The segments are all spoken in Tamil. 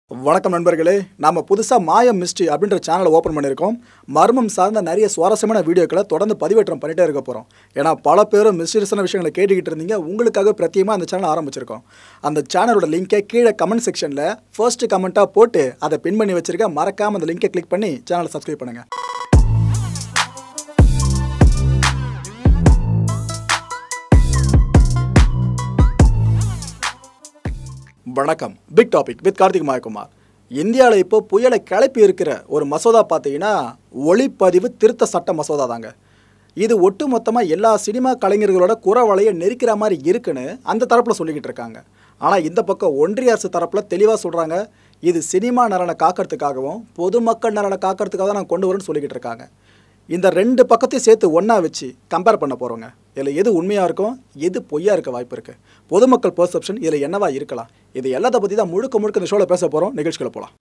வணக்கம் நண்பர்களே நாம புதுசாக மாயம் மிஸ்ட்ரி அப்படின்ற சேனலை ஓப்பன் பண்ணியிருக்கோம் மர்மம் சார்ந்த நிறைய சுவாரஸ்யமான வீடியோக்களை தொடர்ந்து பதிவேற்றம் பண்ணிட்டே இருக்க போகிறோம் ஏன்னா பல பேரும் மிஸ்டீரியஸான விஷயங்களை கேட்டுக்கிட்டு இருந்தீங்க உங்களுக்காக பிரத்தியமாக அந்த சேனல் ஆரம்பிச்சிருக்கோம் அந்த சேனலோட லிங்கை கீழே கமெண்ட் செக்ஷனில் ஃபர்ஸ்ட் கமெண்ட்டாக போட்டு அதை பின் பண்ணி வச்சிருக்கேன் மறக்காமல் அந்த லிங்கை கிளிக் பண்ணி சேனலை சப்ஸ்கிரைப் பண்ணுங்கள் வணக்கம் big topic with Karthik Mayakumar இந்தியாவில் இப்போ புயலை கிளப்பி இருக்கிற ஒரு மசோதா பார்த்தீங்கன்னா ஒளிப்பதிவு திருத்த சட்ட மசோதா தாங்க இது ஒட்டுமொத்தமாக எல்லா சினிமா கலைஞர்களோட குறவலையை நெரிக்கிற மாதிரி இருக்குன்னு அந்த தரப்பில் சொல்லிக்கிட்டு இருக்காங்க ஆனால் இந்த பக்கம் ஒன்றிய அரசு தரப்பில் தெளிவாக சொல்கிறாங்க இது சினிமா நலனை காக்கிறதுக்காகவும் பொதுமக்கள் நலனை காக்கிறதுக்காக தான் நாங்கள் கொண்டு வரோன்னு சொல்லிக்கிட்டு இருக்காங்க இந்த ரெண்டு பக்கத்தையும் சேர்த்து ஒன்றா வச்சு கம்பேர் பண்ண போகிறோங்க இதில் எது உண்மையாக இருக்கும் எது பொய்யா இருக்க வாய்ப்பு இருக்குது பொதுமக்கள் பெர்செப்ஷன் இதில் என்னவா இருக்கலாம் இது எல்லாத்த பற்றி தான் முழுக்க முழுக்க இந்த ஷோவில் பேச போகிறோம் நிகழ்ச்சிகளை போகலாம்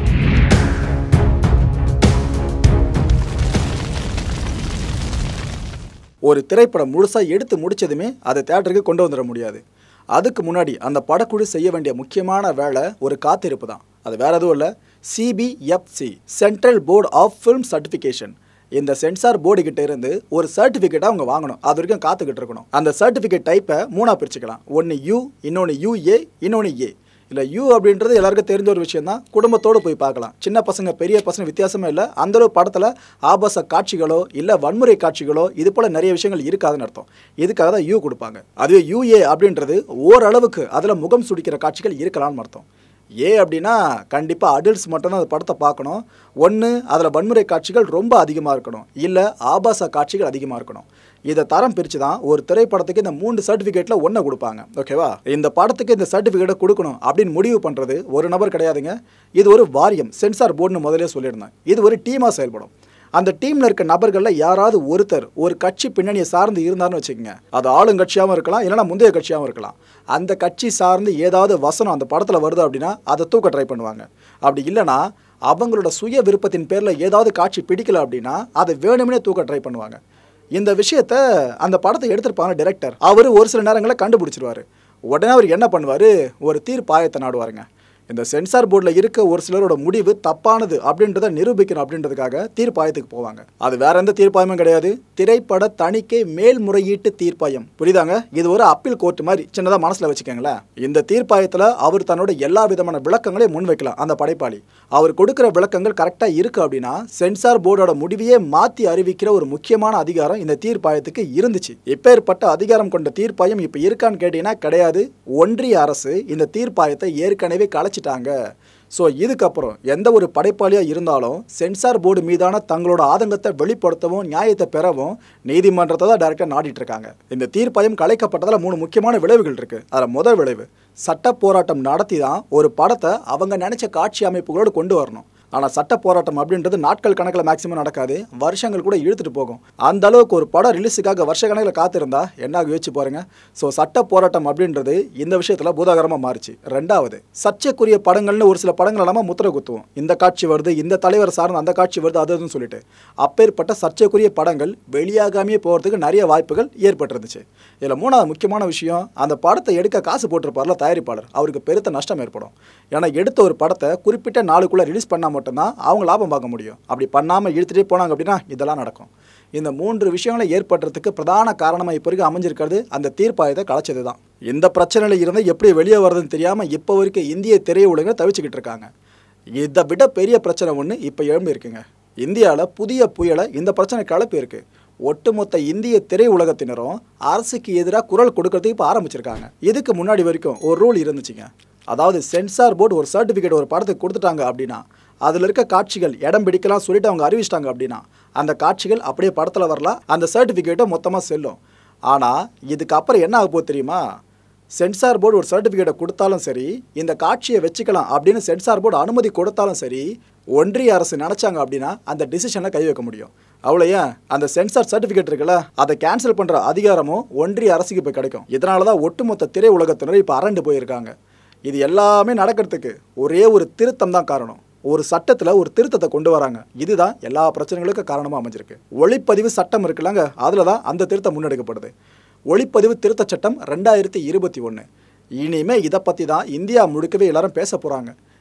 ஒரு திரைப்படம் முழுசாக எடுத்து முடிச்சதுமே அதை தேட்டருக்கு கொண்டு வந்துட முடியாது அதுக்கு முன்னாடி அந்த படக்குழு செய்ய வேண்டிய முக்கியமான வேலை ஒரு காத்திருப்பு தான் அது வேற எதுவும் இல்லை CBFC central board of film certification இந்த சென்சார் போர்டு கிட்ட இருந்து ஒரு சர்டிஃபிகேட்டை அவங்க வாங்கணும் அது வரைக்கும் காத்துக்கிட்டு இருக்கணும் அந்த சர்டிஃபிகேட் டைப்பை மூணாக பிரிச்சுக்கலாம் ஒன்று யூ இன்னொன்று யூஏ இன்னொன்று ஏ இல்லை யூ அப்படின்றது எல்லாருக்கும் தெரிஞ்ச ஒரு விஷயம் தான் குடும்பத்தோடு போய் பார்க்கலாம் சின்ன பசங்க பெரிய பசங்க வித்தியாசமே இல்லை அந்த அளவு படத்தில் ஆபாச காட்சிகளோ இல்லை வன்முறை காட்சிகளோ இது போல் நிறைய விஷயங்கள் இருக்காதுன்னு அர்த்தம் இதுக்காக தான் யூ கொடுப்பாங்க அதுவே யூஏ அப்படின்றது ஓரளவுக்கு அதில் முகம் சுடிக்கிற காட்சிகள் இருக்கலாம்னு அர்த்தம் ஏ அப்படின்னா கண்டிப்பாக அடல்ட்ஸ் மட்டும்தான் அந்த படத்தை பார்க்கணும் ஒன்று அதில் வன்முறை காட்சிகள் ரொம்ப அதிகமாக இருக்கணும் இல்லை ஆபாச காட்சிகள் அதிகமாக இருக்கணும் இதை தரம் பிரித்து தான் ஒரு திரைப்படத்துக்கு இந்த மூன்று சர்டிஃபிகேட்டில் ஒன்றை கொடுப்பாங்க ஓகேவா இந்த படத்துக்கு இந்த சர்டிஃபிகேட்டை கொடுக்கணும் அப்படின்னு முடிவு பண்ணுறது ஒரு நபர் கிடையாதுங்க இது ஒரு வாரியம் சென்சார் போர்டுன்னு முதலே சொல்லியிருந்தேன் இது ஒரு டீமாக செயல்படும் அந்த டீமில் இருக்க நபர்களில் யாராவது ஒருத்தர் ஒரு கட்சி பின்னணியை சார்ந்து இருந்தார்னு வச்சுக்கோங்க அது ஆளுங்கட்சியாகவும் இருக்கலாம் இல்லைனா முந்தைய கட்சியாகவும் இருக்கலாம் அந்த கட்சி சார்ந்து ஏதாவது வசனம் அந்த படத்தில் வருது அப்படின்னா அதை தூக்க ட்ரை பண்ணுவாங்க அப்படி இல்லைனா அவங்களோட சுய விருப்பத்தின் பேரில் ஏதாவது காட்சி பிடிக்கல அப்படின்னா அதை வேணும்னே தூக்க ட்ரை பண்ணுவாங்க இந்த விஷயத்த அந்த படத்தை எடுத்திருப்பாங்க டைரக்டர் அவர் ஒரு சில நேரங்களில் கண்டுபிடிச்சிருவாரு உடனே அவர் என்ன பண்ணுவார் ஒரு தீர்ப்பாயத்தை நாடுவாருங்க இந்த சென்சார் போர்டில் இருக்க ஒரு சிலரோட முடிவு தப்பானது அப்படின்றத நிரூபிக்கணும் அப்படின்றதுக்காக தீர்ப்பாயத்துக்கு போவாங்க அது வேற எந்த தீர்ப்பாயமும் கிடையாது திரைப்பட தணிக்கை மேல்முறையீட்டு தீர்ப்பாயம் புரியுதாங்க இது ஒரு அப்பீல் கோர்ட் மாதிரி சின்னதாக மனசில் வச்சுக்கோங்களேன் இந்த தீர்ப்பாயத்தில் அவர் தன்னோட எல்லா விதமான விளக்கங்களையும் முன்வைக்கலாம் அந்த படைப்பாளி அவர் கொடுக்குற விளக்கங்கள் கரெக்டாக இருக்கு அப்படின்னா சென்சார் போர்டோட முடிவையே மாற்றி அறிவிக்கிற ஒரு முக்கியமான அதிகாரம் இந்த தீர்ப்பாயத்துக்கு இருந்துச்சு இப்பேற்பட்ட அதிகாரம் கொண்ட தீர்ப்பாயம் இப்போ இருக்கான்னு கேட்டீங்கன்னா கிடையாது ஒன்றிய அரசு இந்த தீர்ப்பாயத்தை ஏற்கனவே கலைச்சிட்டாங்க ஸோ இதுக்கப்புறம் எந்த ஒரு படைப்பாளியாக இருந்தாலும் சென்சார் போர்டு மீதான தங்களோட ஆதங்கத்தை வெளிப்படுத்தவும் நியாயத்தை பெறவும் நீதிமன்றத்தை தான் டேரெக்டாக நாடிட்டு இருக்காங்க இந்த தீர்ப்பாயம் கலைக்கப்பட்டதில் மூணு முக்கியமான விளைவுகள் இருக்கு அதில் முதல் விளைவு சட்ட போராட்டம் நடத்தி தான் ஒரு படத்தை அவங்க நினைச்ச காட்சி அமைப்புகளோடு கொண்டு வரணும் ஆனால் சட்ட போராட்டம் அப்படின்றது நாட்கள் கணக்கில் மேக்ஸிமம் நடக்காது வருஷங்கள் கூட இழுத்துட்டு போகும் அந்த அளவுக்கு ஒரு படம் ரிலீஸுக்காக வருஷ கணக்கில் காத்திருந்தா என்ன யோசிச்சு பாருங்க ஸோ சட்ட போராட்டம் அப்படின்றது இந்த விஷயத்தில் பூதாகரமாக மாறிச்சு ரெண்டாவது சர்ச்சைக்குரிய படங்கள்னு ஒரு சில படங்கள் இல்லாமல் முத்திரை குத்துவோம் இந்த காட்சி வருது இந்த தலைவர் சார்ந்த அந்த காட்சி வருது அது அதுன்னு சொல்லிட்டு அப்பேற்பட்ட சர்ச்சைக்குரிய படங்கள் வெளியாகாமே போகிறதுக்கு நிறைய வாய்ப்புகள் ஏற்பட்டிருந்துச்சு இதில் மூணாவது முக்கியமான விஷயம் அந்த படத்தை எடுக்க காசு போட்டிருப்பார்ல தயாரிப்பாளர் அவருக்கு பெருத்த நஷ்டம் ஏற்படும் ஏன்னா எடுத்த ஒரு படத்தை குறிப்பிட்ட நாளுக்குள்ளே ரிலீஸ் பண்ணால் மட்டும்தான் அவங்க லாபம் பார்க்க முடியும் அப்படி பண்ணாமல் இழுத்துட்டே போனாங்க அப்படின்னா இதெல்லாம் நடக்கும் இந்த மூன்று விஷயங்களை ஏற்படுறதுக்கு பிரதான காரணமாக இப்போ வரைக்கும் அமைஞ்சிருக்கிறது அந்த தீர்ப்பாயத்தை கலைச்சது தான் இந்த பிரச்சனையில் இருந்து எப்படி வெளியே வருதுன்னு தெரியாமல் இப்போ வரைக்கும் இந்திய திரையுலகை தவிச்சுக்கிட்டு இருக்காங்க இதை விட பெரிய பிரச்சனை ஒன்று இப்போ எழும்பி இருக்குங்க இந்தியாவில் புதிய புயலை இந்த பிரச்சனை கிளப்பி இருக்கு ஒட்டுமொத்த இந்திய திரையுலகத்தினரும் அரசுக்கு எதிராக குரல் கொடுக்கறதுக்கு இப்போ ஆரம்பிச்சிருக்காங்க இதுக்கு முன்னாடி வரைக்கும் ஒரு ரூல் இருந்துச்சுங்க அதாவது சென்சார் போர்டு ஒரு சர்டிஃபிகேட் ஒரு படத்துக்கு கொடுத்துட்டாங்க அப்படின்னா அதில் இருக்க காட்சிகள் இடம் பிடிக்கலாம் சொல்லிட்டு அவங்க அறிவிச்சிட்டாங்க அப்படின்னா அந்த காட்சிகள் அப்படியே படத்தில் வரலாம் அந்த சர்டிஃபிகேட்டும் மொத்தமாக செல்லும் ஆனால் இதுக்கப்புறம் என்ன ஆக போகுது தெரியுமா சென்சார் போர்டு ஒரு சர்டிஃபிகேட்டை கொடுத்தாலும் சரி இந்த காட்சியை வச்சுக்கலாம் அப்படின்னு சென்சார் போர்டு அனுமதி கொடுத்தாலும் சரி ஒன்றிய அரசு நினச்சாங்க அப்படின்னா அந்த டிசிஷனை கை வைக்க முடியும் அவ்வளோ ஏன் அந்த சென்சார் சர்டிஃபிகேட் இருக்குல்ல அதை கேன்சல் பண்ணுற அதிகாரமும் ஒன்றிய அரசுக்கு இப்போ கிடைக்கும் இதனால தான் ஒட்டுமொத்த திரை உலகத்தினர் இப்போ அரண்டு போயிருக்காங்க இது எல்லாமே நடக்கிறதுக்கு ஒரே ஒரு திருத்தம் தான் காரணம் ஒரு சட்டத்தில் ஒரு திருத்தத்தை கொண்டு வராங்க இதுதான் எல்லா பிரச்சனைகளுக்கும் காரணமாக அமைஞ்சிருக்கு ஒளிப்பதிவு சட்டம் இருக்குல்லங்க அதில் தான் அந்த திருத்தம் முன்னெடுக்கப்படுது ஒளிப்பதிவு திருத்தச் சட்டம் ரெண்டாயிரத்தி இருபத்தி ஒன்று இனிமே இதை பற்றி தான் இந்தியா முழுக்கவே எல்லாரும் பேச போகிறாங்க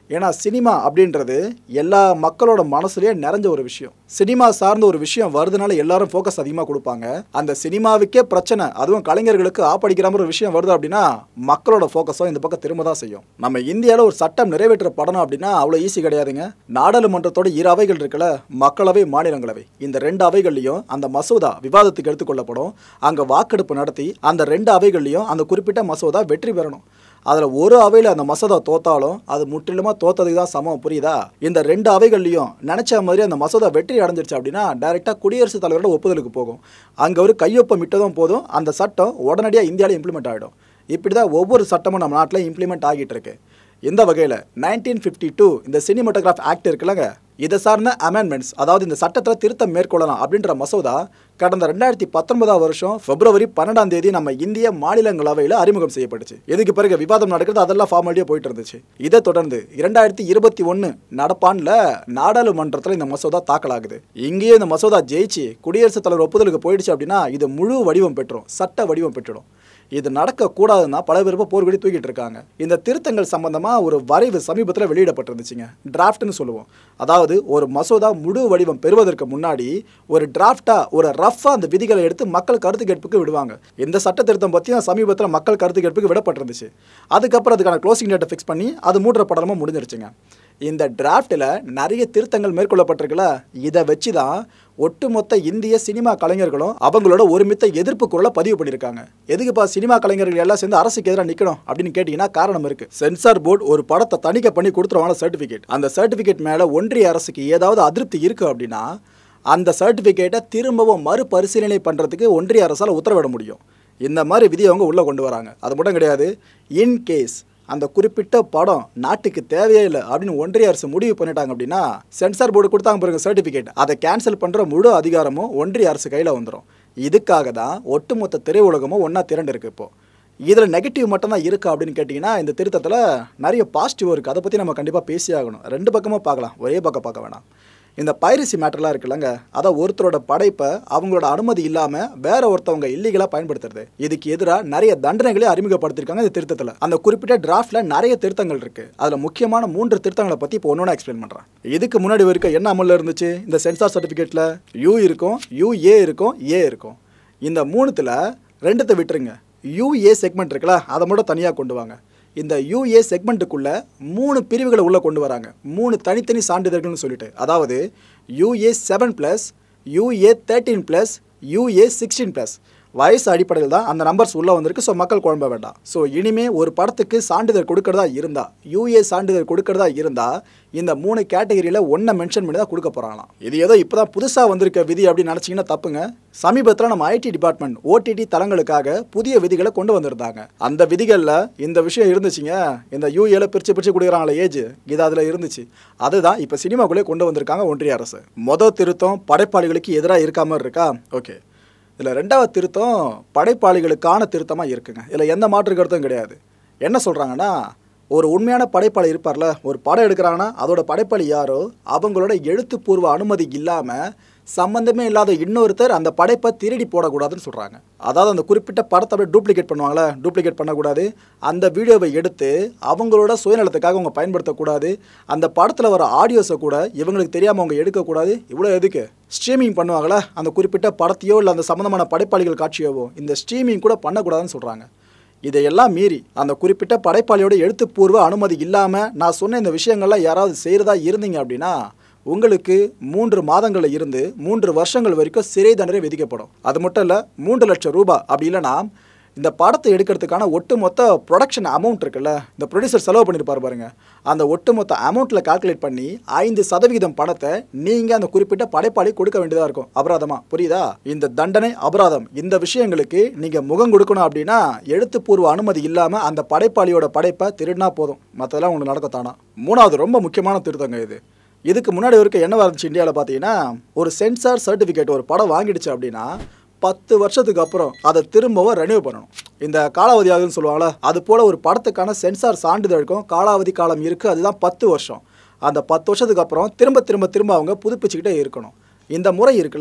ஏன்னா சினிமா அப்படின்றது எல்லா மக்களோட மனசுலயே நிறைஞ்ச ஒரு விஷயம் சினிமா சார்ந்த ஒரு விஷயம் வருதுனால எல்லாரும் ஃபோக்கஸ் அதிகமாக கொடுப்பாங்க அந்த சினிமாவுக்கே பிரச்சனை அதுவும் கலைஞர்களுக்கு ஆப்படிக்கிற மாதிரி ஒரு விஷயம் வருது அப்படின்னா மக்களோட ஃபோக்கஸும் இந்த பக்கம் திரும்ப தான் செய்யும் நம்ம இந்தியாவில் ஒரு சட்டம் நிறைவேற்ற படணும் அப்படின்னா அவ்வளோ ஈஸி கிடையாதுங்க நாடாளுமன்றத்தோட இரு அவைகள் இருக்குல்ல மக்களவை மாநிலங்களவை இந்த ரெண்டு அவைகள்லையும் அந்த மசோதா விவாதத்துக்கு எடுத்துக்கொள்ளப்படும் அங்கே வாக்கெடுப்பு நடத்தி அந்த ரெண்டு அவைகள்லையும் அந்த குறிப்பிட்ட மசோதா வெற்றி பெறணும் அதில் ஒரு அவையில் அந்த மசோதா தோத்தாலும் அது முற்றிலுமாக தோத்ததுக்கு தான் சமம் புரியுதா இந்த ரெண்டு அவைகள்லையும் நினச்ச மாதிரி அந்த மசோதா வெற்றி அடைஞ்சிருச்சு அப்படின்னா டைரெக்டாக குடியரசுத் தலைவரோட ஒப்புதலுக்கு போகும் அங்கே ஒரு கையொப்பம் இட்டதும் போதும் அந்த சட்டம் உடனடியாக இந்தியாவில் இம்ப்ளிமெண்ட் ஆகிடும் இப்படி தான் ஒவ்வொரு சட்டமும் நம்ம நாட்டில் இம்ப்ளிமெண்ட் ஆகிட்டு இருக்கு இந்த வகையில் நைன்டீன் ஃபிஃப்டி டூ இந்த சினிமாட்டோகிராஃப் ஆக்ட் இருக்குல்லங்க இதை சார்ந்த அமெண்ட்மெண்ட்ஸ் அதாவது இந்த சட்டத்தில் திருத்தம் மேற்கொள்ளலாம் அப்படின்ற மசோதா கடந்த ரெண்டாயிரத்தி பத்தொன்பதாம் வருஷம் பிப்ரவரி பன்னெண்டாம் தேதி நம்ம இந்திய மாநிலங்களவையில் அறிமுகம் செய்யப்பட்டுச்சு இதுக்கு பிறகு விவாதம் நடக்கிறது அதெல்லாம் ஃபார்மாலிட்டியாக போயிட்டு இருந்துச்சு இதை தொடர்ந்து இரண்டாயிரத்தி இருபத்தி ஒன்று நடப்பான்ல நாடாளுமன்றத்தில் இந்த மசோதா தாக்கலாகுது இங்கேயே இந்த மசோதா ஜெயிச்சு குடியரசுத் தலைவர் ஒப்புதலுக்கு போயிடுச்சு அப்படின்னா இது முழு வடிவம் பெற்றும் சட்ட வடிவம் பெற்றுடும் இது நடக்கக்கூடாதுன்னா பல பேர் இப்போ போர்வெடி தூக்கிட்டு இருக்காங்க இந்த திருத்தங்கள் சம்பந்தமாக ஒரு வரைவு சமீபத்தில் வெளியிடப்பட்டிருந்துச்சுங்க டிராஃப்ட்னு சொல்லுவோம் அதாவது ஒரு மசோதா முழு வடிவம் பெறுவதற்கு முன்னாடி ஒரு டிராஃப்டா ஒரு ரஃபா அந்த விதிகளை எடுத்து மக்கள் கருத்து கேட்புக்கு விடுவாங்க இந்த சட்ட திருத்தம் பற்றியும் சமீபத்தில் மக்கள் கருத்து கேட்புக்கு விடப்பட்டிருந்துச்சு அதுக்கப்புறம் அதுக்கான க்ளோசிங் டேட்டை ஃபிக்ஸ் பண்ணி அது மூன்ற படலமாக முடிஞ்சிருச்சுங்க இந்த டிராஃப்டில் நிறைய திருத்தங்கள் மேற்கொள்ளப்பட்டிருக்குல்ல இதை வச்சு தான் ஒட்டுமொத்த இந்திய சினிமா கலைஞர்களும் அவங்களோட ஒருமித்த எதிர்ப்பு குரலை பதிவு பண்ணியிருக்காங்க எதுக்குப்பா சினிமா கலைஞர்கள் எல்லாம் சேர்ந்து அரசுக்கு எதிராக நிற்கணும் அப்படின்னு கேட்டிங்கன்னா காரணம் இருக்கு சென்சார் போர்டு ஒரு படத்தை தணிக்கை பண்ணி கொடுத்துருவாங்க சர்டிஃபிகேட் அந்த சர்டிஃபிகேட் மேலே ஒன்றிய அரசுக்கு ஏதாவது அதிருப்தி இருக்கு அப்படின்னா அந்த சர்டிஃபிகேட்டை திரும்பவும் மறுபரிசீலனை பண்ணுறதுக்கு ஒன்றிய அரசால் உத்தரவிட முடியும் இந்த மாதிரி விதியை அவங்க உள்ளே கொண்டு வராங்க அது மட்டும் கிடையாது இன் கேஸ் அந்த குறிப்பிட்ட படம் நாட்டுக்கு தேவையே இல்லை அப்படின்னு ஒன்றிய அரசு முடிவு பண்ணிட்டாங்க அப்படின்னா சென்சார் போர்டு கொடுத்தாங்க பாருங்க சர்டிஃபிகேட் அதை கேன்சல் பண்ணுற முழு அதிகாரமும் ஒன்றிய அரசு கையில் வந்துடும் இதுக்காக தான் ஒட்டுமொத்த திரையுலகமும் ஒன்றா திரண்டு இருக்கு இப்போ இதில் நெகட்டிவ் மட்டும் தான் இருக்கா அப்படின்னு கேட்டிங்கன்னா இந்த திருத்தத்தில் நிறைய பாசிட்டிவ் இருக்குது அதை பற்றி நம்ம கண்டிப்பாக பேசி ஆகணும் ரெண்டு பக்கமும் பார்க்கலாம் ஒரே பக்கம் பார்க்க வேணாம் இந்த பைரசி மேட்டர்லாம் இருக்குல்லங்க அதை ஒருத்தரோட படைப்பை அவங்களோட அனுமதி இல்லாமல் வேற ஒருத்தவங்க இல்லீகலாக பயன்படுத்துறது இதுக்கு எதிராக நிறைய தண்டனைகளே அறிமுகப்படுத்திருக்காங்க இந்த திருத்தத்தில் அந்த குறிப்பிட்ட டிராஃப்ட்ல நிறைய திருத்தங்கள் இருக்கு அதில் முக்கியமான மூன்று திருத்தங்களை பற்றி இப்போ ஒன்று எக்ஸ்பிளைன் பண்ணுறேன் இதுக்கு முன்னாடி வரைக்கும் என்ன அமலில் இருந்துச்சு இந்த சென்சார் சர்டிஃபிகேட்டில் யூ இருக்கும் யூஏ இருக்கும் ஏ இருக்கும் இந்த மூணுத்தில் ரெண்டுத்தை விட்டுருங்க யூஏ செக்மெண்ட் இருக்குல்ல அதை மட்டும் தனியாக கொண்டு வாங்க இந்த யூஏ செக்மெண்ட்டுக்குள்ள மூணு பிரிவுகளை உள்ளே கொண்டு வராங்க மூணு தனித்தனி சான்றிதழ்கள்னு சொல்லிட்டு அதாவது UA seven plus UA thirteen plus UA sixteen plus வயசு அடிப்படையில் தான் அந்த நம்பர்ஸ் உள்ளே வந்திருக்கு ஸோ மக்கள் குழம்ப வேண்டாம் ஸோ இனிமே ஒரு படத்துக்கு சான்றிதழ் கொடுக்கறதா இருந்தா யூஏ சான்றிதழ் கொடுக்கறதா இருந்தா இந்த மூணு கேட்டகரியில் ஒன்றை மென்ஷன் பண்ணி தான் கொடுக்க போகிறாங்களாம் இது ஏதோ இப்போ தான் புதுசாக வந்திருக்க விதி அப்படின்னு நினச்சிங்கன்னா தப்புங்க சமீபத்தில் நம்ம ஐடி டிபார்ட்மெண்ட் ஓடிடி தளங்களுக்காக புதிய விதிகளை கொண்டு வந்திருந்தாங்க அந்த விதிகளில் இந்த விஷயம் இருந்துச்சுங்க இந்த யூஏல பிரித்து பிரித்து கொடுக்குறாங்களே ஏஜ் இது அதில் இருந்துச்சு அதுதான் இப்போ சினிமாக்குள்ளே கொண்டு வந்திருக்காங்க ஒன்றிய அரசு மொதல் திருத்தம் படைப்பாளிகளுக்கு எதிராக இருக்காம இருக்கா ஓகே இதில் ரெண்டாவது திருத்தம் படைப்பாளிகளுக்கான திருத்தமாக இருக்குங்க இதில் எந்த மாற்று கருத்தும் கிடையாது என்ன சொல்கிறாங்கன்னா ஒரு உண்மையான படைப்பாளி இருப்பார்ல ஒரு படம் எடுக்கிறாங்கன்னா அதோட படைப்பாளி யாரோ அவங்களோட எழுத்துப்பூர்வ அனுமதி இல்லாமல் சம்மந்தமே இல்லாத இன்னொருத்தர் அந்த படைப்பை திருடி போடக்கூடாதுன்னு சொல்கிறாங்க அதாவது அந்த குறிப்பிட்ட படத்தை அப்படியே டூப்ளிகேட் பண்ணுவாங்களே டூப்ளிகேட் பண்ணக்கூடாது அந்த வீடியோவை எடுத்து அவங்களோட சுயநலத்துக்காக அவங்க பயன்படுத்தக்கூடாது அந்த படத்தில் வர ஆடியோஸை கூட இவங்களுக்கு தெரியாமல் அவங்க எடுக்கக்கூடாது இவ்வளோ எதுக்கு ஸ்ட்ரீமிங் பண்ணுவாங்களே அந்த குறிப்பிட்ட படத்தையோ இல்லை அந்த சம்மந்தமான படைப்பாளிகள் காட்சியோவோ இந்த ஸ்ட்ரீமிங் கூட பண்ணக்கூடாதுன்னு சொல்கிறாங்க இதையெல்லாம் மீறி அந்த குறிப்பிட்ட படைப்பாளியோட எழுத்துப்பூர்வ அனுமதி இல்லாமல் நான் சொன்ன இந்த விஷயங்கள்லாம் யாராவது செய்கிறதா இருந்தீங்க அப்படின்னா உங்களுக்கு மூன்று மாதங்களில் இருந்து மூன்று வருஷங்கள் வரைக்கும் சிறை தண்டனை விதிக்கப்படும் அது மட்டும் இல்லை மூன்று லட்சம் ரூபாய் அப்படி இல்லைன்னா இந்த படத்தை எடுக்கிறதுக்கான ஒட்டுமொத்த ப்ரொடக்ஷன் அமௌண்ட் இருக்குல்ல இந்த ப்ரொடியூசர் செலவு பண்ணியிருப்பார் பாருங்க அந்த ஒட்டுமொத்த அமௌண்ட்டில் கால்குலேட் பண்ணி ஐந்து சதவிகிதம் பணத்தை நீங்கள் அந்த குறிப்பிட்ட படைப்பாளி கொடுக்க வேண்டியதாக இருக்கும் அபராதமா புரியுதா இந்த தண்டனை அபராதம் இந்த விஷயங்களுக்கு நீங்கள் முகம் கொடுக்கணும் அப்படின்னா எழுத்துப்பூர்வ அனுமதி இல்லாமல் அந்த படைப்பாளியோட படைப்பை திருடினா போதும் மற்றதெல்லாம் உங்களுக்கு நடக்கத்தானா மூணாவது ரொம்ப முக்கியமான திருத்தங்க இது இதுக்கு முன்னாடி வரைக்கும் என்ன இருந்துச்சு இந்தியாவில் பார்த்தீங்கன்னா ஒரு சென்சார் சர்டிஃபிகேட் ஒரு படம் வாங்கிடுச்சு அப்படின்னா பத்து வருஷத்துக்கு அப்புறம் அதை திரும்பவும் ரெனியூ பண்ணணும் இந்த காலாவதி ஆகுதுன்னு சொல்லுவாங்களே அது போல் ஒரு படத்துக்கான சென்சார் சான்றிதழுக்கும் காலாவதி காலம் இருக்குது அதுதான் பத்து வருஷம் அந்த பத்து வருஷத்துக்கு அப்புறம் திரும்ப திரும்ப திரும்ப அவங்க புதுப்பிச்சுக்கிட்டே இருக்கணும் இந்த முறை இருக்குல்ல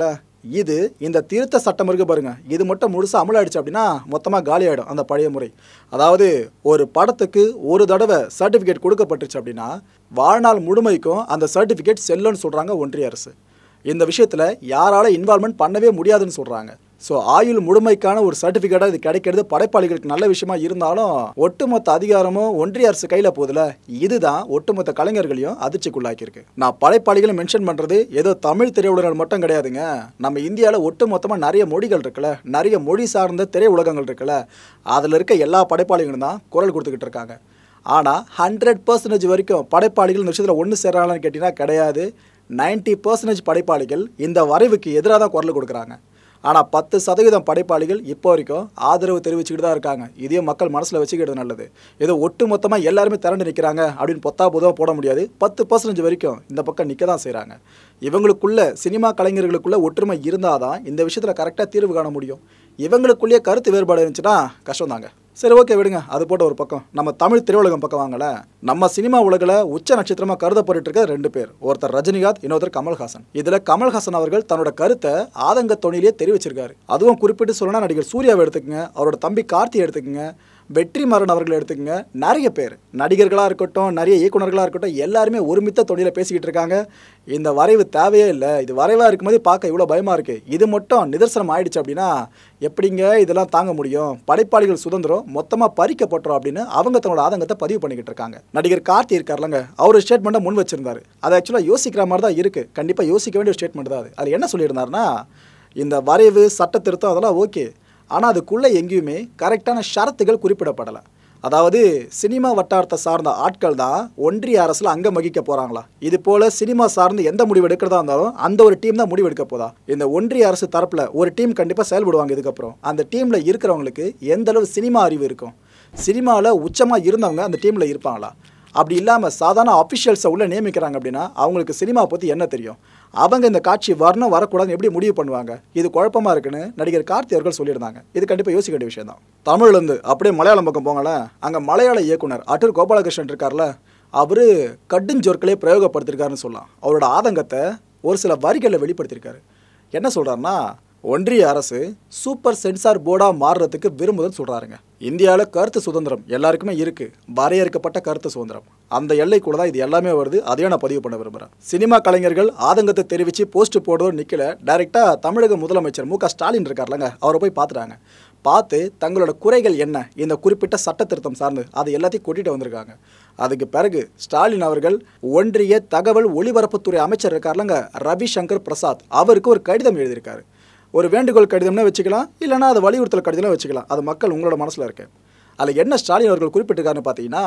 இது இந்த திருத்த சட்டம் இருக்கு பாருங்க இது மட்டும் முழுசாக அமலாயிடுச்சு அப்படின்னா மொத்தமாக காலியாயிடும் அந்த பழைய முறை அதாவது ஒரு படத்துக்கு ஒரு தடவை சர்டிஃபிகேட் கொடுக்கப்பட்டுச்சு அப்படின்னா வாழ்நாள் முழுமைக்கும் அந்த சர்டிஃபிகேட் செல்லுன்னு சொல்கிறாங்க ஒன்றிய அரசு இந்த விஷயத்தில் யாரால இன்வால்மெண்ட் பண்ணவே முடியாதுன்னு சொல்கிறாங்க ஸோ ஆயுள் முழுமைக்கான ஒரு சர்டிஃபிகேட்டாக இது கிடைக்கிறது படைப்பாளிகளுக்கு நல்ல விஷயமா இருந்தாலும் ஒட்டுமொத்த அதிகாரமும் ஒன்றிய அரசு கையில் போதில் இதுதான் ஒட்டுமொத்த கலைஞர்களையும் அதிர்ச்சிக்குள்ளாக்கியிருக்கு நான் படைப்பாளிகளை மென்ஷன் பண்ணுறது ஏதோ தமிழ் திரையுலகங்கள் மட்டும் கிடையாதுங்க நம்ம இந்தியாவில் ஒட்டுமொத்தமாக நிறைய மொழிகள் இருக்குல்ல நிறைய மொழி சார்ந்த திரை உலகங்கள் இருக்குல்ல அதில் இருக்க எல்லா படைப்பாளிகளும் தான் குரல் கொடுத்துக்கிட்டு இருக்காங்க ஆனால் ஹண்ட்ரட் பர்சன்டேஜ் வரைக்கும் படைப்பாளிகள் இந்த விஷயத்தில் ஒன்று சேராங்களான்னு கேட்டிங்கன்னா கிடையாது நைன்ட்டி பர்சன்டேஜ் படைப்பாளிகள் இந்த வரைவுக்கு எதிராக தான் குரல் கொடுக்குறாங்க ஆனால் பத்து சதவீதம் படைப்பாளிகள் இப்போ வரைக்கும் ஆதரவு தெரிவிச்சுக்கிட்டு தான் இருக்காங்க இதையும் மக்கள் மனசில் வச்சுக்கிறது நல்லது ஏதோ ஒட்டு மொத்தமாக எல்லாருமே திரண்டு நிற்கிறாங்க அப்படின்னு பொத்தா பொதுவாக போட முடியாது பத்து பர்சன்டேஜ் வரைக்கும் இந்த பக்கம் நிற்க தான் செய்கிறாங்க இவங்களுக்குள்ள சினிமா கலைஞர்களுக்குள்ள ஒற்றுமை இருந்தால் தான் இந்த விஷயத்தில் கரெக்டாக தீர்வு காண முடியும் இவங்களுக்குள்ளேயே கருத்து வேறுபாடு இருந்துச்சுன்னா கஷ்டம் தாங்க சரி ஓகே விடுங்க அது போட்ட ஒரு பக்கம் நம்ம தமிழ் திரையுலகம் பக்கம் வாங்கல நம்ம சினிமா உலகில் உச்ச நட்சத்திரமா கருதப்பட்டு இருக்க ரெண்டு பேர் ஒருத்தர் ரஜினிகாந்த் இன்னொருத்தர் கமல்ஹாசன் இதுல கமல்ஹாசன் அவர்கள் தன்னோட கருத்தை ஆதங்க தொனிலேயே தெரிவிச்சிருக்காரு அதுவும் குறிப்பிட்டு சொல்லணும்னா நடிகர் சூர்யாவை எடுத்துக்கங்க அவரோட தம்பி கார்த்தி எடுத்துக்கங்க வெற்றிமாறன் அவர்கள் எடுத்துக்கங்க நிறைய பேர் நடிகர்களாக இருக்கட்டும் நிறைய இயக்குனர்களாக இருக்கட்டும் எல்லாருமே ஒருமித்த தொழில பேசிக்கிட்டு இருக்காங்க இந்த வரைவு தேவையே இல்லை இது வரைவாக இருக்கும்போது பார்க்க இவ்வளோ பயமாக இருக்குது இது மட்டும் நிதர்சனம் ஆயிடுச்சு அப்படின்னா எப்படிங்க இதெல்லாம் தாங்க முடியும் படைப்பாளிகள் சுதந்திரம் மொத்தமாக பறிக்கப்பட்டுரும் அப்படின்னு அவங்க தன்னோட ஆதங்கத்தை பதிவு பண்ணிக்கிட்டு இருக்காங்க நடிகர் கார்த்தி இருக்கார்லங்க அவர் ஸ்டேட்மெண்ட்டை முன் வச்சிருந்தாரு அது ஆக்சுவலாக யோசிக்கிற மாதிரி தான் இருக்குது கண்டிப்பாக யோசிக்க வேண்டிய ஸ்டேட்மெண்ட் தான் அது அது என்ன சொல்லியிருந்தாருன்னா இந்த வரைவு சட்ட திருத்தம் அதெல்லாம் ஓகே ஆனால் அதுக்குள்ளே எங்கேயுமே கரெக்டான ஷரத்துகள் குறிப்பிடப்படலை அதாவது சினிமா வட்டாரத்தை சார்ந்த ஆட்கள் தான் ஒன்றிய அரசில் அங்கம் வகிக்க போகிறாங்களா இது போல் சினிமா சார்ந்து எந்த முடிவு எடுக்கிறதா இருந்தாலும் அந்த ஒரு டீம் தான் முடிவு எடுக்க போதா இந்த ஒன்றிய அரசு தரப்பில் ஒரு டீம் கண்டிப்பாக செயல்படுவாங்க இதுக்கப்புறம் அந்த டீமில் இருக்கிறவங்களுக்கு எந்த அளவு சினிமா அறிவு இருக்கும் சினிமாவில் உச்சமாக இருந்தவங்க அந்த டீமில் இருப்பாங்களா அப்படி இல்லாமல் சாதாரண அஃபிஷியல்ஸை உள்ள நியமிக்கிறாங்க அப்படின்னா அவங்களுக்கு சினிமா பற்றி என்ன தெரியும் அவங்க இந்த காட்சி வரணும் வரக்கூடாதுன்னு எப்படி முடிவு பண்ணுவாங்க இது குழப்பமா இருக்குன்னு நடிகர் கார்த்தி அவர்கள் சொல்லியிருந்தாங்க இது கண்டிப்பாக யோசிக்க வேண்டிய விஷயம் தான் தமிழ்லேருந்து அப்படியே மலையாளம் பக்கம் போங்களேன் அங்கே மலையாள இயக்குனர் அட்டூர் கோபாலகிருஷ்ணன் இருக்கார்ல அவர் கடுஞ்சொற்களே பிரயோகப்படுத்திருக்காருன்னு சொல்லலாம் அவரோட ஆதங்கத்தை ஒரு சில வரிகளில் வெளிப்படுத்தியிருக்காரு என்ன சொல்கிறாருன்னா ஒன்றிய அரசு சூப்பர் சென்சார் போர்டாக மாறுறதுக்கு விரும்புதல் சொல்கிறாருங்க இந்தியாவில் கருத்து சுதந்திரம் எல்லாருக்குமே இருக்குது வரையறுக்கப்பட்ட கருத்து சுதந்திரம் அந்த எல்லைக்குள்ள தான் இது எல்லாமே வருது அதையும் நான் பதிவு பண்ண விரும்புகிறேன் சினிமா கலைஞர்கள் ஆதங்கத்தை தெரிவித்து போஸ்ட் போடுறதோ நிற்கல டைரெக்டாக தமிழக முதலமைச்சர் மு க ஸ்டாலின் இருக்கார்லங்க அவரை போய் பார்த்துட்டாங்க பார்த்து தங்களோட குறைகள் என்ன இந்த குறிப்பிட்ட சட்ட திருத்தம் சார்ந்து அது எல்லாத்தையும் கொட்டிட்டு வந்திருக்காங்க அதுக்கு பிறகு ஸ்டாலின் அவர்கள் ஒன்றிய தகவல் ஒலிபரப்புத்துறை அமைச்சர் இருக்கார்லங்க ரவிசங்கர் பிரசாத் அவருக்கு ஒரு கடிதம் எழுதியிருக்காரு ஒரு வேண்டுகோள் கடிதம்னு வச்சுக்கலாம் இல்லைனா அது வலியுறுத்தல் கடிதம்னு வச்சுக்கலாம் அது மக்கள் உங்களோட மனசில் இருக்கு அதில் என்ன ஸ்டாலின் அவர்கள் குறிப்பிட்டிருக்காருன்னு பார்த்தீங்கன்னா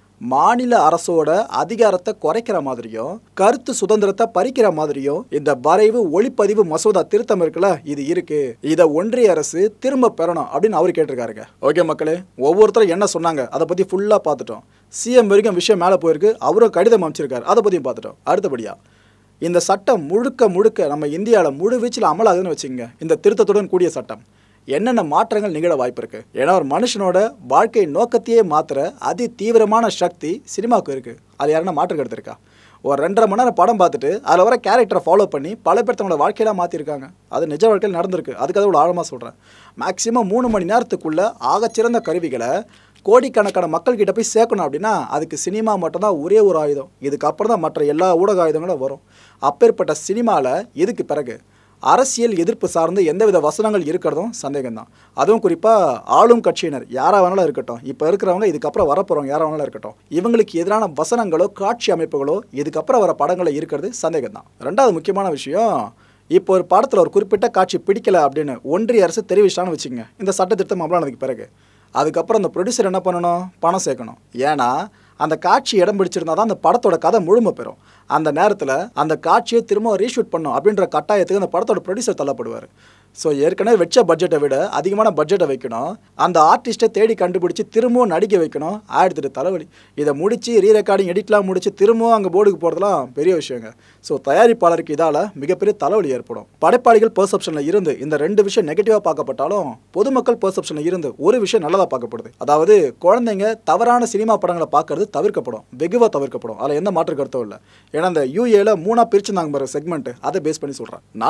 மாநில அரசோட அதிகாரத்தை குறைக்கிற மாதிரியும் கருத்து சுதந்திரத்தை பறிக்கிற மாதிரியும் இந்த வரைவு ஒளிப்பதிவு மசோதா திருத்தம் இருக்குல்ல இது இருக்கு இதை ஒன்றிய அரசு திரும்ப பெறணும் அப்படின்னு அவர் கேட்டிருக்காருங்க ஓகே மக்களே ஒவ்வொருத்தரும் என்ன சொன்னாங்க அதை பற்றி ஃபுல்லாக பார்த்துட்டோம் சிஎம் வரைக்கும் விஷயம் மேலே போயிருக்கு அவரும் கடிதம் அமைச்சிருக்காரு அதை பற்றியும் பார்த்துட்டோம் அடுத்தபடியாக இந்த சட்டம் முழுக்க முழுக்க நம்ம இந்தியாவில் முழு வீச்சில் அமலாகுதுன்னு வச்சுங்க இந்த திருத்தத்துடன் கூடிய சட்டம் என்னென்ன மாற்றங்கள் நிகழ வாய்ப்பு இருக்கு ஏன்னா ஒரு மனுஷனோட வாழ்க்கை நோக்கத்தையே மாத்துற அதி தீவிரமான சக்தி சினிமாவுக்கு இருக்கு அது யாருன்னா மாற்று கருத்து இருக்கா ஒரு ரெண்டரை மணி நேரம் படம் பார்த்துட்டு அதில் வர கேரக்டரை ஃபாலோ பண்ணி பல பேர் தங்களோட வாழ்க்கையெல்லாம் மாற்றிருக்காங்க அது நிஜ வாழ்க்கையில் நடந்திருக்கு அதுக்காக இவ்வளோ ஆழமாக சொல்கிறேன் மேக்ஸிமம் மூணு மணி நேரத்துக்குள்ள ஆகச்சிறந்த கருவிகளை கோடிக்கணக்கான மக்கள்கிட்ட போய் சேர்க்கணும் அப்படின்னா அதுக்கு சினிமா மட்டும்தான் ஒரே ஒரு ஆயுதம் இதுக்கப்புறம் தான் மற்ற எல்லா ஊடக ஆயுதங்களும் வரும் அப்பேற்பட்ட சினிமாவில் இதுக்கு பிறகு அரசியல் எதிர்ப்பு சார்ந்து எந்தவித வசனங்கள் இருக்கிறதும் சந்தேகம்தான் அதுவும் குறிப்பாக ஆளும் கட்சியினர் யாராக வேணாலும் இருக்கட்டும் இப்போ இருக்கிறவங்க இதுக்கப்புறம் வரப்போகிறவங்க யாராக வேணாலும் இருக்கட்டும் இவங்களுக்கு எதிரான வசனங்களோ காட்சி அமைப்புகளோ இதுக்கப்புறம் வர படங்களோ இருக்கிறது சந்தேகம்தான் ரெண்டாவது முக்கியமான விஷயம் இப்போ ஒரு படத்தில் ஒரு குறிப்பிட்ட காட்சி பிடிக்கல அப்படின்னு ஒன்றிய அரசு தெரிவிச்சான்னு வச்சுங்க இந்த சட்ட திருத்தம் அமலானதுக்கு பிறகு அதுக்கப்புறம் அந்த ப்ரொடியூசர் என்ன பண்ணணும் பணம் சேர்க்கணும் ஏன்னா அந்த காட்சி இடம் பிடிச்சிருந்தா தான் அந்த படத்தோட கதை முழுமை பெறும் அந்த நேரத்தில் அந்த காட்சியை திரும்ப ரீஷூட் பண்ணும் அப்படின்ற கட்டாயத்துக்கு அந்த படத்தோட ப்ரொடியூசர் தள்ளப்படுவார் ஸோ ஏற்கனவே வச்ச பட்ஜெட்டை விட அதிகமான பட்ஜெட்டை வைக்கணும் அந்த ஆர்டிஸ்ட்டை தேடி கண்டுபிடிச்சி திரும்பவும் நடிக்க வைக்கணும் ஆயிரத்தெட்டு தலைவலி இதை முடித்து ரீ ரெக்கார்டிங் எடிட்லாம் முடித்து திரும்பவும் அங்கே போர்டுக்கு போகிறதுலாம் பெரிய விஷயங்க ஸோ தயாரிப்பாளருக்கு இதால் மிகப்பெரிய தலைவலி ஏற்படும் படைப்பாளிகள் பெர்செப்ஷனில் இருந்து இந்த ரெண்டு விஷயம் நெகட்டிவாக பார்க்கப்பட்டாலும் பொதுமக்கள் பெர்செப்ஷனில் இருந்து ஒரு விஷயம் நல்லதாக பார்க்கப்படுது அதாவது குழந்தைங்க தவறான சினிமா படங்களை பார்க்கறது தவிர்க்கப்படும் வெகுவாக தவிர்க்கப்படும் அதில் எந்த மாற்று கருத்தும் இல்லை ஏன்னா அந்த யூஏல மூணாக பிரிச்சிருந்தாங்க பாரு செக்மெண்ட் அதை பேஸ் பண்ணி சொல்கிறேன் நாலாவது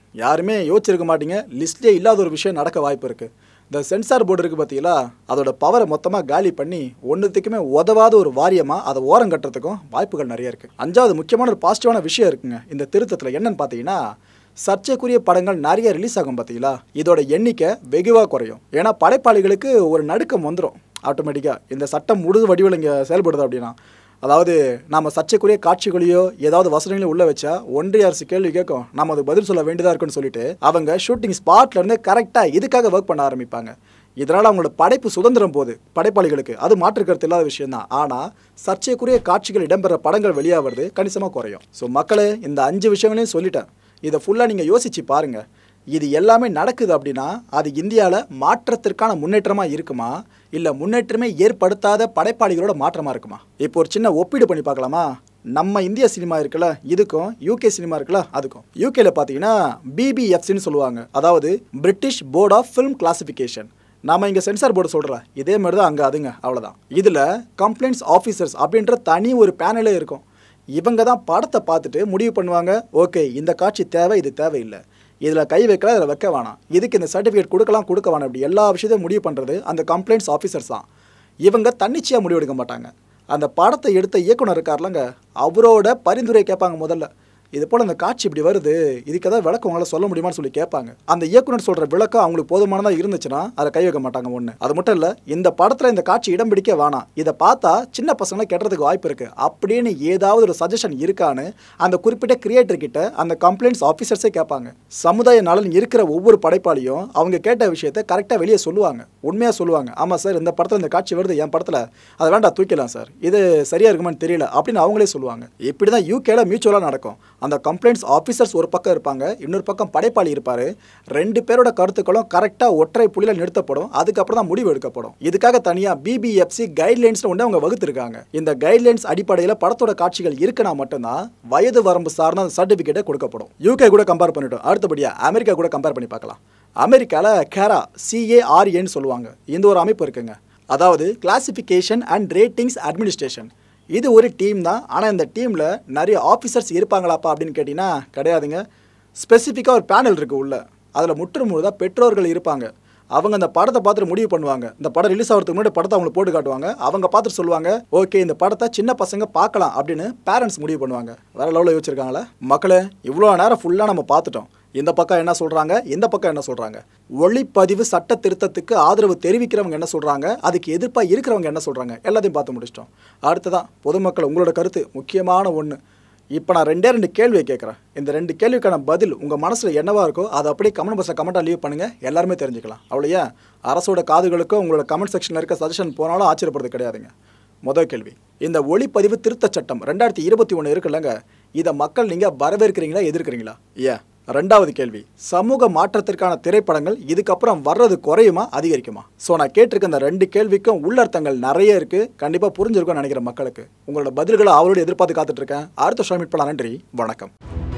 யாருமே யோசிச்சிருக்க மாட்டீங்க லிஸ்ட்லேயே இல்லாத ஒரு விஷயம் நடக்க வாய்ப்பு இருக்குது இந்த சென்சார் போர்டு இருக்குது பார்த்தீங்களா அதோட பவரை மொத்தமாக காலி பண்ணி ஒன்றுத்துக்குமே உதவாத ஒரு வாரியமாக அதை ஓரம் கட்டுறதுக்கும் வாய்ப்புகள் நிறைய இருக்குது அஞ்சாவது முக்கியமான ஒரு பாசிட்டிவான விஷயம் இருக்குங்க இந்த திருத்தத்தில் என்னன்னு பார்த்தீங்கன்னா சர்ச்சைக்குரிய படங்கள் நிறைய ரிலீஸ் ஆகும் பார்த்தீங்களா இதோட எண்ணிக்கை வெகுவாக குறையும் ஏன்னா படைப்பாளிகளுக்கு ஒரு நடுக்கம் வந்துடும் ஆட்டோமேட்டிக்காக இந்த சட்டம் முழு வடிவில் இங்கே செயல்படுது அப்படின்னா அதாவது நம்ம சர்ச்சைக்குரிய காட்சிகளையோ ஏதாவது வசனங்களையும் உள்ள வச்சா ஒன்றிய அரசு கேள்வி கேட்கும் நம்ம அது பதில் சொல்ல வேண்டியதாக இருக்குன்னு சொல்லிட்டு அவங்க ஷூட்டிங் ஸ்பாட்ல இருந்து கரெக்டாக இதுக்காக ஒர்க் பண்ண ஆரம்பிப்பாங்க இதனால் அவங்களோட படைப்பு சுதந்திரம் போகுது படைப்பாளிகளுக்கு அது மாற்று கருத்து இல்லாத விஷயம் தான் ஆனால் சர்ச்சைக்குரிய காட்சிகள் இடம்பெற படங்கள் வெளியாகிறது கணிசமாக குறையும் ஸோ மக்களே இந்த அஞ்சு விஷயங்களையும் சொல்லிட்டேன் இதை ஃபுல்லாக நீங்கள் யோசிச்சு பாருங்க இது எல்லாமே நடக்குது அப்படின்னா அது இந்தியாவில் மாற்றத்திற்கான முன்னேற்றமாக இருக்குமா இல்லை முன்னேற்றமே ஏற்படுத்தாத படைப்பாளிகளோட மாற்றமாக இருக்குமா இப்போ ஒரு சின்ன ஒப்பீடு பண்ணி பார்க்கலாமா நம்ம இந்திய சினிமா இருக்குல்ல இதுக்கும் யூகே சினிமா இருக்குல்ல அதுக்கும் யூகேல பார்த்தீங்கன்னா பிபிஎஃப்சின்னு சொல்லுவாங்க அதாவது British board of film classification நாம இங்கே சென்சார் போர்டு சொல்கிறோம் இதே மாதிரி தான் அங்கே அதுங்க அவ்வளோதான் இதில் கம்ப்ளைண்ட்ஸ் ஆஃபீஸர்ஸ் அப்படின்ற தனி ஒரு பேனலே இருக்கும் இவங்க தான் படத்தை பார்த்துட்டு முடிவு பண்ணுவாங்க ஓகே இந்த காட்சி தேவை இது தேவையில்லை இதில் கை வைக்கலாம் இதில் வைக்க வேணாம் இதுக்கு இந்த சர்டிஃபிகேட் கொடுக்கலாம் கொடுக்க வேணாம் இப்படி எல்லா விஷயத்தையும் முடிவு பண்ணுறது அந்த கம்ப்ளைண்ட்ஸ் ஆஃபீஸர்ஸ் தான் இவங்க தன்னிச்சையாக முடிவு எடுக்க மாட்டாங்க அந்த படத்தை எடுத்த இயக்குனர் இருக்கார்லங்க அவரோட பரிந்துரை கேட்பாங்க முதல்ல இது போல் அந்த காட்சி இப்படி வருது இதுக்கு ஏதாவது விளக்கம் உங்களால் சொல்ல முடியுமான்னு சொல்லி கேட்பாங்க அந்த இயக்குனர் சொல்கிற விளக்கம் அவங்களுக்கு போதுமானதாக இருந்துச்சுன்னா அதை கை வைக்க மாட்டாங்க ஒன்று அது மட்டும் இல்லை இந்த படத்தில் இந்த காட்சி இடம் பிடிக்க வேணாம் இதை பார்த்தா சின்ன பசங்களை கெட்டுறதுக்கு வாய்ப்பு இருக்குது அப்படின்னு ஏதாவது ஒரு சஜஷன் இருக்கான்னு அந்த குறிப்பிட்ட கிரியேட்டர் கிட்ட அந்த கம்ப்ளைண்ட்ஸ் ஆஃபீஸர்ஸே கேட்பாங்க சமுதாய நலன் இருக்கிற ஒவ்வொரு படைப்பாளியும் அவங்க கேட்ட விஷயத்தை கரெக்டாக வெளியே சொல்லுவாங்க உண்மையாக சொல்லுவாங்க ஆமாம் சார் இந்த படத்தில் இந்த காட்சி வருது என் படத்தில் அதை வேண்டாம் தூக்கிடலாம் சார் இது சரியாக இருக்குமான்னு தெரியல அப்படின்னு அவங்களே சொல்லுவாங்க இப்படி தான் யூகேல மியூச்சுவலாக நடக்கும் அந்த கம்ப்ளைண்ட்ஸ் ஆஃபீஸர்ஸ் ஒரு பக்கம் இருப்பாங்க இன்னொரு பக்கம் படைப்பாளி இருப்பார் ரெண்டு பேரோட கருத்துக்களும் கரெக்டாக ஒற்றை புள்ளியில் நிறுத்தப்படும் அதுக்கப்புறம் தான் முடிவு எடுக்கப்படும் இதுக்காக தனியாக பிபிஎஃப்சி கைட்லைன்ஸ்னு ஒன்று அவங்க வகுத்துருக்காங்க இந்த கைட்லைன்ஸ் அடிப்படையில் படத்தோட காட்சிகள் இருக்குன்னா மட்டும்தான் வயது வரம்பு சார்ந்த சர்டிஃபிகேட்டை கொடுக்கப்படும் யூகே கூட கம்பேர் பண்ணிட்டோம் அடுத்தபடியாக அமெரிக்கா கூட கம்பேர் பண்ணி பார்க்கலாம் அமெரிக்காவில் கேரா சிஏஆர்ஏன்னு சொல்லுவாங்க இந்த ஒரு அமைப்பு இருக்குங்க அதாவது கிளாசிஃபிகேஷன் அண்ட் ரேட்டிங்ஸ் அட்மினிஸ்ட்ரேஷன் இது ஒரு டீம் தான் ஆனால் இந்த டீமில் நிறைய ஆஃபீஸர்ஸ் இருப்பாங்களாப்பா அப்படின்னு கேட்டிங்கன்னா கிடையாதுங்க ஸ்பெசிஃபிக்காக ஒரு பேனல் இருக்குது உள்ள அதில் முற்று முழுதாக பெற்றோர்கள் இருப்பாங்க அவங்க அந்த படத்தை பார்த்துட்டு முடிவு பண்ணுவாங்க இந்த படம் ரிலீஸ் ஆகிறதுக்கு முன்னாடி படத்தை அவங்களுக்கு போட்டு காட்டுவாங்க அவங்க பார்த்துட்டு சொல்லுவாங்க ஓகே இந்த படத்தை சின்ன பசங்க பார்க்கலாம் அப்படின்னு பேரண்ட்ஸ் முடிவு பண்ணுவாங்க வேற லெவலில் யோசிச்சிருக்காங்களே மக்களே இவ்வளோ நேரம் ஃபுல்லாக நம்ம பார்த்துட்டோம் இந்த பக்கம் என்ன சொல்கிறாங்க இந்த பக்கம் என்ன சொல்கிறாங்க ஒளிப்பதிவு சட்ட திருத்தத்துக்கு ஆதரவு தெரிவிக்கிறவங்க என்ன சொல்கிறாங்க அதுக்கு எதிர்ப்பாக இருக்கிறவங்க என்ன சொல்கிறாங்க எல்லாத்தையும் பார்த்து முடிச்சிட்டோம் அடுத்ததான் பொதுமக்கள் உங்களோட கருத்து முக்கியமான ஒன்று இப்போ நான் ரெண்டே ரெண்டு கேள்வியை கேட்குறேன் இந்த ரெண்டு கேள்விக்கான பதில் உங்கள் மனசில் என்னவா இருக்கோ அதை அப்படியே கமெண்ட் பாக்ஸில் கமெண்ட்டாக லீவ் பண்ணுங்கள் எல்லாருமே தெரிஞ்சுக்கலாம் அவ்வளோயா அரசோட காதுகளுக்கும் உங்களோட கமெண்ட் செக்ஷனில் இருக்க சஜஷன் போனாலும் ஆச்சரியப்படுறது கிடையாதுங்க முதல் கேள்வி இந்த ஒளிப்பதிவு திருத்தச் சட்டம் ரெண்டாயிரத்தி இருபத்தி ஒன்று இருக்குல்லங்க இதை மக்கள் நீங்கள் வரவேற்கிறீங்களா எதிர்க்கிறீங்களா ஏன் ரெண்டாவது கேள்வி சமூக மாற்றத்திற்கான திரைப்படங்கள் இதுக்கப்புறம் வர்றது குறையுமா அதிகரிக்குமா ஸோ நான் கேட்டிருக்க இந்த ரெண்டு கேள்விக்கும் உள்ளர்த்தங்கள் நிறைய இருக்கு கண்டிப்பாக புரிஞ்சிருக்கும்னு நினைக்கிற மக்களுக்கு உங்களோட பதில்களை அவரோடு எதிர்பார்த்து காத்துட்டு இருக்கேன் அடுத்த ஷோ மீட் பண்ணலாம் நன்றி வணக்கம்